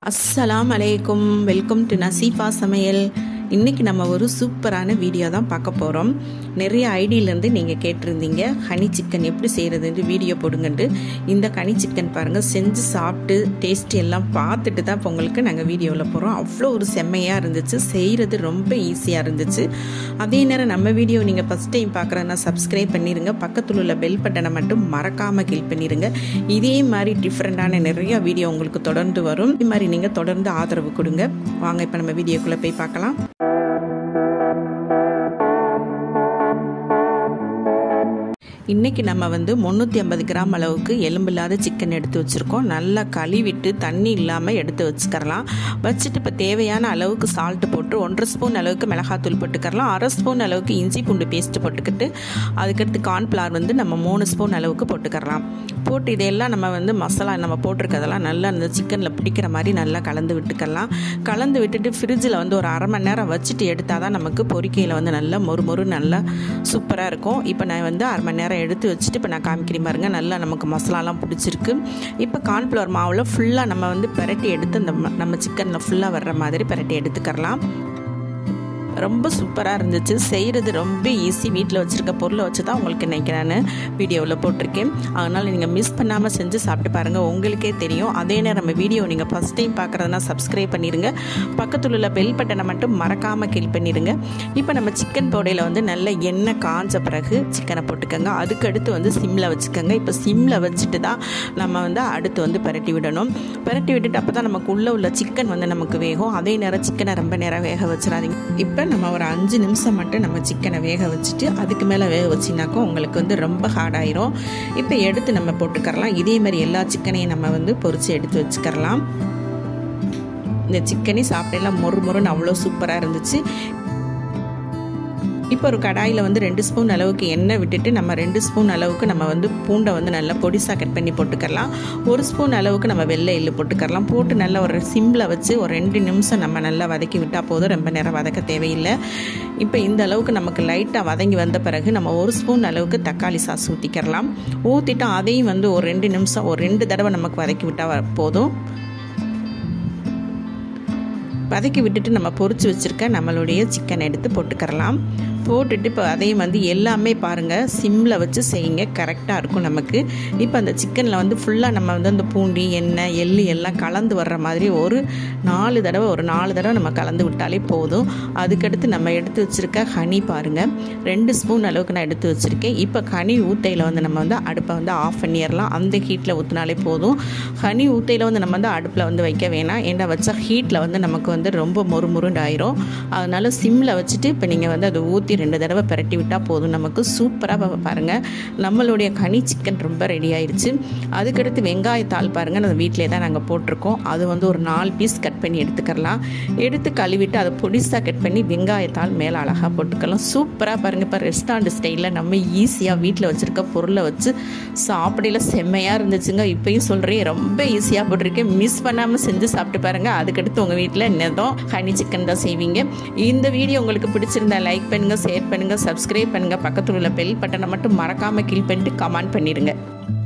அஸ்ஸலாம் அலைக்கும் welcome to நசீஃபா சமையல் இன்றைக்கி நம்ம ஒரு சூப்பரான வீடியோ தான் பார்க்க போகிறோம் நிறைய ஐடியிலேருந்து நீங்கள் கேட்டிருந்தீங்க ஹனி சிக்கன் எப்படி செய்கிறதுன்ட்டு வீடியோ போடுங்கன்ட்டு இந்த ஹனி சிக்கன் பாருங்கள் செஞ்சு சாப்பிட்டு டேஸ்ட் எல்லாம் பார்த்துட்டு தான் இப்போ உங்களுக்கு நாங்கள் வீடியோவில் போகிறோம் அவ்வளோ ஒரு செம்மையாக இருந்துச்சு செய்கிறது ரொம்ப ஈஸியாக இருந்துச்சு அதே நேரம் நம்ம வீடியோ நீங்கள் ஃபஸ்ட் டைம் பார்க்குறதுனா சப்ஸ்கிரைப் பண்ணிடுங்க பக்கத்தில் உள்ள பெல் பட்டனை மட்டும் மறக்காமல் கிளிக் பண்ணிடுங்க இதே மாதிரி டிஃப்ரெண்ட்டான நிறைய வீடியோ உங்களுக்கு தொடர்ந்து வரும் இது மாதிரி நீங்கள் தொடர்ந்து ஆதரவு கொடுங்க வாங்க இப்போ நம்ம வீடியோக்குள்ளே போய் பார்க்கலாம் இன்றைக்கி நம்ம வந்து முந்நூற்றி ஐம்பது கிராம் அளவுக்கு எலும்பில்லாத சிக்கன் எடுத்து வச்சுருக்கோம் நல்லா கழுவிட்டு தண்ணி இல்லாமல் எடுத்து வச்சுக்கரலாம் வச்சுட்டு இப்போ தேவையான அளவுக்கு சால்ட்டு போட்டு ஒன்றரை ஸ்பூன் அளவுக்கு மிளகாத்தூள் போட்டுக்கரலாம் அரை ஸ்பூன் அளவுக்கு இஞ்சி பூண்டு பேஸ்ட்டு போட்டுக்கிட்டு அதுக்கடுத்து கார்ன்ஃப்ளவர் வந்து நம்ம மூணு ஸ்பூன் அளவுக்கு போட்டுக்கரலாம் போட்டு இதையெல்லாம் நம்ம வந்து மசாலா நம்ம போட்டிருக்கதெல்லாம் நல்லா அந்த சிக்கனில் பிடிக்கிற மாதிரி நல்லா கலந்து விட்டுக்கலாம் கலந்து விட்டுட்டு ஃப்ரிட்ஜில் வந்து ஒரு அரை மணி நேரம் வச்சுட்டு எடுத்தால் தான் நமக்கு பொரிக்கையில் வந்து நல்லா மொறு மொறு நல்லா சூப்பராக இருக்கும் இப்போ நான் வந்து அரை மணி நேரம் எடுத்து வச்சுட்டு இப்போ நான் காமிக்கிறேன் பாருங்க நல்லா நமக்கு மசாலாலாம் பிடிச்சிருக்கு இப்போ கார்ன்ஃப்ளவர் மாவில் ஃபுல்லாக நம்ம வந்து பெரட்டி எடுத்து அந்த நம்ம சிக்கனில் ஃபுல்லாக வர்ற மாதிரி பெரட்டி எடுத்துக்கலாம் ரொம்ப சூப்பராக இருந்துச்சு செய்கிறது ரொம்ப ஈஸி வீட்டில் வச்சுருக்க பொருளை வச்சு தான் உங்களுக்கு இன்றைக்கி நான் வீடியோவில் போட்டிருக்கேன் அதனால் நீங்கள் மிஸ் பண்ணாமல் செஞ்சு சாப்பிட்டு பாருங்கள் உங்களுக்கே தெரியும் அதே நேரம் நம்ம வீடியோ நீங்கள் ஃபஸ்ட் டைம் பார்க்குறதுனா சப்ஸ்கிரைப் பண்ணிடுங்க பக்கத்தில் உள்ள பெல் பட்டனை மட்டும் மறக்காமல் கிளிக் பண்ணிடுங்க இப்போ நம்ம சிக்கன் பவுடையில் வந்து நல்ல எண்ணெய் காஞ்ச பிறகு சிக்கனை போட்டுக்கோங்க அதுக்கடுத்து வந்து சிம்மில் வச்சுக்கோங்க இப்போ சிம்மில் வச்சுட்டு தான் நம்ம வந்து அடுத்து வந்து பரட்டி விடணும் பரட்டி விட்டுட்டு அப்போ தான் நமக்கு உள்ளே உள்ள சிக்கன் வந்து நமக்கு வேகும் அதே நேரம் சிக்கனை ரொம்ப நேரம் வேக வச்சிடாதீங்க இப்போ நம்ம ஒரு அஞ்சு நிமிஷம் மட்டும் நம்ம சிக்கனை வேக வச்சுட்டு அதுக்கு மேலே வேக வச்சினாக்கா உங்களுக்கு வந்து ரொம்ப ஹார்டாயிரும் இப்போ எடுத்து நம்ம போட்டுக்கரலாம் இதே மாதிரி எல்லா சிக்கனையும் நம்ம வந்து பொறிச்சு எடுத்து வச்சுக்கரலாம் இந்த சிக்கனே சாப்பிட்டெல்லாம் மொறு மொறுன்னு அவ்வளோ சூப்பராக இருந்துச்சு இப்போ ஒரு கடாயில் வந்து ரெண்டு ஸ்பூன் அளவுக்கு எண்ணெய் விட்டுட்டு நம்ம ரெண்டு ஸ்பூன் அளவுக்கு நம்ம வந்து பூண்டை வந்து நல்லா பொடிசாக கட் பண்ணி போட்டுக்கலாம் ஒரு ஸ்பூன் அளவுக்கு நம்ம வெள்ளை எள்ளு போட்டுக்கலாம் போட்டு நல்லா ஒரு சிம்மில் வச்சு ஒரு ரெண்டு நிமிஷம் நம்ம நல்லா வதக்கி விட்டால் போதும் ரொம்ப நேரம் வதக்க தேவையில்லை இப்போ இந்த அளவுக்கு நமக்கு லைட்டாக வதங்கி வந்த பிறகு நம்ம ஒரு ஸ்பூன் அளவுக்கு தக்காளி சாஸ் ஊற்றிக்கிறலாம் ஊற்றிட்டு அதையும் வந்து ஒரு ரெண்டு நிமிஷம் ஒரு ரெண்டு தடவை நமக்கு வதக்கி விட்டால் போதும் வதக்கி விட்டுட்டு நம்ம பொறிச்சு வச்சுருக்க நம்மளுடைய சிக்கன் எடுத்து போட்டுக்கிறலாம் போட்டுட்டு இப்போ அதையும் வந்து எல்லாமே பாருங்கள் சிம்மில் வச்சு செய்யுங்க கரெக்டாக இருக்கும் நமக்கு இப்போ அந்த சிக்கனில் வந்து ஃபுல்லாக நம்ம வந்து அந்த பூண்டி எண்ணெய் எள்ளு எல்லாம் கலந்து வர்ற மாதிரி ஒரு நாலு தடவை ஒரு நாலு தடவை நம்ம கலந்து விட்டாலே போதும் அதுக்கடுத்து நம்ம எடுத்து வச்சுருக்க ஹனி பாருங்கள் ரெண்டு ஸ்பூன் அளவுக்கு நான் எடுத்து வச்சுருக்கேன் இப்போ ஹனி ஊத்தையில் வந்து நம்ம வந்து அடுப்பை வந்து ஆஃப் பண்ணிடலாம் அந்த ஹீட்டில் ஊற்றினாலே போதும் ஹனி ஊத்தையில் வந்து நம்ம வந்து அடுப்பில் வந்து வைக்க வேணாம் ஏன்னா வச்சா ஹீட்டில் வந்து நமக்கு வந்து ரொம்ப மொறு முருண்டு ஆயிரும் அதனால சிம்மில் வச்சுட்டு இப்போ நீங்கள் வந்து அதை ஊற்றி ரெண்டு தடவை பிரட்டி விட்டால் போதும் நமக்கு சூப்பராக பாருங்கள் நம்மளுடைய கனி சிக்கன் ரொம்ப ரெடி ஆயிடுச்சு அதுக்கடுத்து வெங்காயத்தாள் பாருங்கள் நம்ம வீட்டிலே தான் நாங்கள் போட்டிருக்கோம் அது வந்து ஒரு நாலு பீஸ் கட் பண்ணி எடுத்துக்கலாம் எடுத்து கழுவிட்டு அதை பொடிசாக கட் பண்ணி வெங்காயத்தாள் மேலே அழகாக போட்டுக்கலாம் சூப்பராக பாருங்கள் இப்போ ரெஸ்டாரண்ட் ஸ்டைலில் நம்ம ஈஸியாக வீட்டில் வச்சுருக்க பொருளை வச்சு சாப்பிடையில் செம்மையாக இருந்துச்சுங்க இப்போயும் சொல்கிறேன் ரொம்ப ஈஸியாக போட்டிருக்கேன் மிஸ் பண்ணாமல் செஞ்சு சாப்பிட்டு பாருங்கள் அதுக்கடுத்து உங்கள் வீட்டில் என்னதும் ஹனி சிக்கன் தான் செய்வீங்க இந்த வீடியோ உங்களுக்கு பிடிச்சிருந்தா லைக் பண்ணுங்கள் ஷேர் பண்ணுங்கள் சப்ஸ்கிரைப் பண்ணுங்கள் பக்கத்தில் உள்ள பெல் பட்டனை மட்டும் மறக்காமல் கிளிக் பண்ணிட்டு கமெண்ட் பண்ணிடுங்க